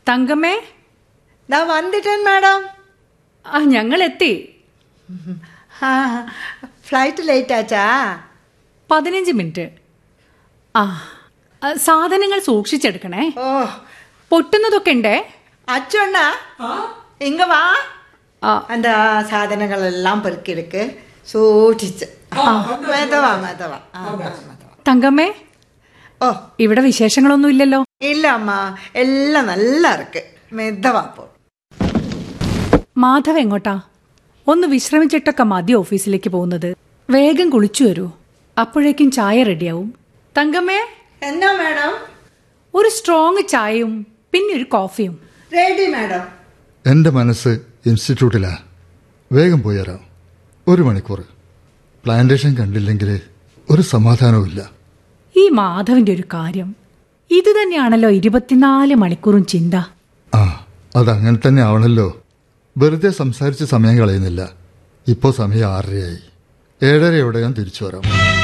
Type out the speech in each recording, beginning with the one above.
തങ്കമ്മേ ദാ വന്നിട്ടൻ മാഡം ആ ഞങ്ങൾ എത്തി ആ ഫ്ലൈറ്റ് ലേറ്റ് ആച്ചാ പതിനഞ്ച് മിനിറ്റ് ആ ആ, സാധനങ്ങൾ സൂക്ഷിച്ചെടുക്കണേ ഓ പൊട്ടുന്നതൊക്കെ ഉണ്ടേ അച്ഛണ്ണ ഇങ്ങ വാ ആ அந்த സാധനങ്ങളെല്ലാം പെറുക്കിയെടുക്ക് സൂക്ഷിച്ച് മെതവാ മെതവാ ആ, മെതവാ. തങ്കമ്മേ ഓ ഇവിടെ വിശേഷങ്ങളൊന്നും ഇല്ലല്ലോ ഇല്ല അമ്മ എല്ലാം நல்லா இருக்கு മെതവാ പോ മാധവ് എങ്ങോട്ടാ ഒന്ന് വിശ്രമിച്ചിട്ടൊക്കെ മതി ഓഫീസിലേക്ക് പോകുന്നത് വേഗം കുളിച്ചു വരൂ അപ്പോഴേക്കും ചായ റെഡിയാവും തങ്കമ്മേ എന്നാ മാഡം ഒരു സ്ട്രോങ് ചായയും പിന്നെ ഒരു കോഫിയും റെഡി മാഡം എൻ്റെ മനസ്സ് ഇൻസ്റ്റിറ്റ്യൂട്ടിലാ വേഗം പോയി വരാം ഒരു മണിക്കൂർ പ്ലാന്റേഷൻ കണ്ടില്ലെങ്കിൽ ഒരു സമാധാനവുമില്ല ഈ മാധവിന്റെ ഒരു കാര്യം ഇത് തന്നെയാണല്ലോ ഇരുപത്തിനാല് മണിക്കൂറും ചിന്ത ആ അതങ്ങനെ തന്നെ ആവണല്ലോ വെറുതെ സംസാരിച്ച് സമയം കളയുന്നില്ല ഇപ്പോൾ സമയം ആറരയായി ഏഴരയോടെ ഞാൻ തിരിച്ചു വരാം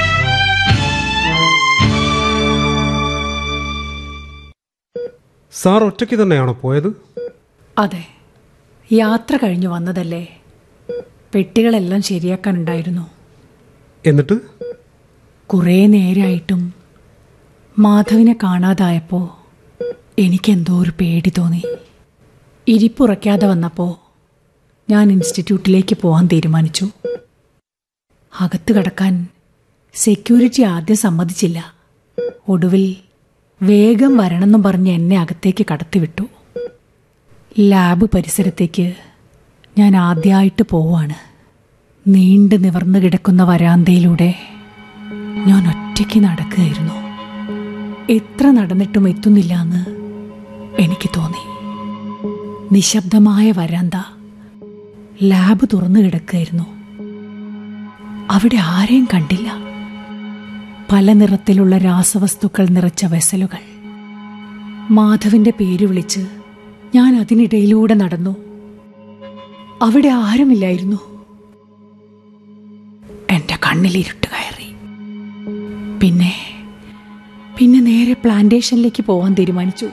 സാർ ഒറ്റയ്ക്ക് തന്നെയാണോ പോയത് അതെ യാത്ര കഴിഞ്ഞു വന്നതല്ലേ പെട്ടികളെല്ലാം ശരിയാക്കാനുണ്ടായിരുന്നു എന്നിട്ട് കുറേ നേരായിട്ടും മാധവിനെ കാണാതായപ്പോൾ എനിക്കെന്തോ ഒരു പേടി തോന്നി ഇരിപ്പുറയ്ക്കാതെ വന്നപ്പോൾ ഞാൻ ഇൻസ്റ്റിറ്റ്യൂട്ടിലേക്ക് പോകാൻ തീരുമാനിച്ചു അകത്ത് കടക്കാൻ സെക്യൂരിറ്റി ആദ്യം സമ്മതിച്ചില്ല ഒടുവിൽ വേഗം വരണമെന്നും പറഞ്ഞ് എന്നെ അകത്തേക്ക് കടത്തിവിട്ടു ലാബ് പരിസരത്തേക്ക് ഞാൻ ആദ്യമായിട്ട് പോവാണ് നീണ്ടു നിവർന്നു കിടക്കുന്ന വരാന്തയിലൂടെ ഞാൻ ഒറ്റയ്ക്ക് നടക്കുകയായിരുന്നു എത്ര നടന്നിട്ടും എത്തുന്നില്ല എന്ന് എനിക്ക് തോന്നി നിശബ്ദമായ വരാന്ത ലാബ് തുറന്നു കിടക്കുകയായിരുന്നു അവിടെ ആരെയും കണ്ടില്ല പല നിറത്തിലുള്ള രാസവസ്തുക്കൾ നിറച്ച വെസലുകൾ മാധവിന്റെ പേര് വിളിച്ച് ഞാൻ അതിനിടയിലൂടെ നടന്നു അവിടെ ആരുമില്ലായിരുന്നു എന്റെ കണ്ണിൽ ഇരുട്ട് കയറി പിന്നെ പിന്നെ നേരെ പ്ലാന്റേഷനിലേക്ക് പോവാൻ തീരുമാനിച്ചു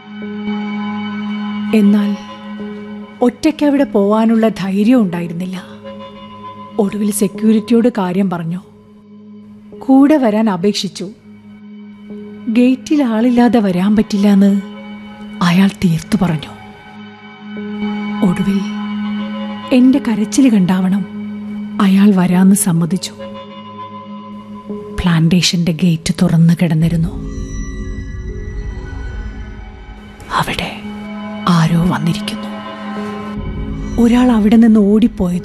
എന്നാൽ ഒറ്റയ്ക്ക് അവിടെ പോവാനുള്ള ധൈര്യം ഉണ്ടായിരുന്നില്ല ഒടുവിൽ സെക്യൂരിറ്റിയോട് കാര്യം പറഞ്ഞു കൂടെ വരാൻ അപേക്ഷിച്ചു ഗേറ്റിൽ ആളില്ലാതെ വരാൻ പറ്റില്ല എന്ന് അയാൾ തീർത്തു പറഞ്ഞു ഒടുവിൽ എന്റെ കരച്ചിൽ കണ്ടാവണം അയാൾ വരാന്ന് സമ്മതിച്ചു പ്ലാന്റേഷന്റെ ഗേറ്റ് തുറന്നു കിടന്നിരുന്നു അവിടെ ആരോ വന്നിരിക്കുന്നു ഒരാൾ അവിടെ നിന്ന് ഓടിപ്പോയത്